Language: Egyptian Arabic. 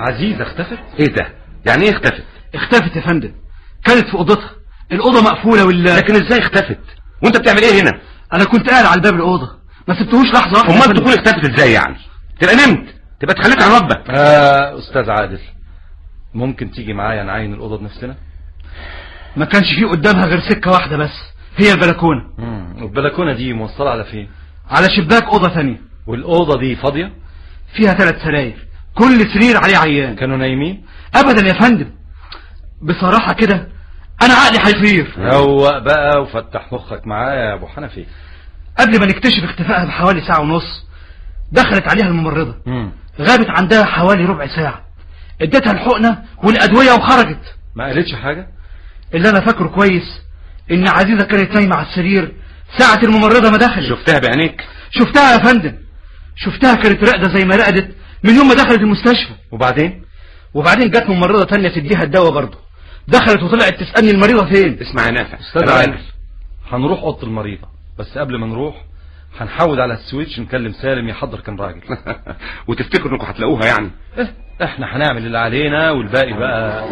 عزيزة اختفت ايه ده يعني ايه اختفت اختفت يا فندم كانت في اوضتها الاوضه مقفوله ولا لكن ازاي اختفت وانت بتعمل ايه هنا انا كنت قاعد على باب الاوضه ما سبتهوش لحظه واحده يا امال فندم. تكون اختفت ازاي يعني تبقى نمت تبقى اتخليت عن ربك آه استاذ عادل ممكن تيجي معايا نعاين الأوضة بنفسنا ما كانش فيه قدامها غير سكه واحده بس هي البلكونه مم. والبلكونة دي موصلة على فين على شباك اوضه ثانيه والأوضة دي فاضية فيها ثلاث سراير كل سرير عليه عيان كانوا نايمين ابدا يا فندم بصراحه كده انا عقلي هيطير روق بقى وفتح مخك معايا يا ابو حنفي قبل ما نكتشف اختفائها بحوالي ساعه ونص دخلت عليها الممرضه مم. غابت عندها حوالي ربع ساعه اديتها الحقنه والادويه وخرجت ما قالتش حاجة اللي انا فاكره كويس ان عزيزه كانت نايمه على السرير ساعه الممرضه ما دخلت شفتها بعينيك شفتها يا فندم شفتها كانت راقده زي ما رقدت من يوم ما دخلت المستشفى وبعدين وبعدين جت ممرضه تانية تديها الدواء برضه دخلت وطلعت تسالني المريضه فين اسمع يا نافع استاذ أنا عادل عارف. هنروح اوضه المريضه بس قبل ما نروح هنحاول على السويتش نكلم سالم يحضر كام راجل وتفتكروا انكم هتلاقوها يعني إيه، احنا هنعمل اللي علينا والباقي بقى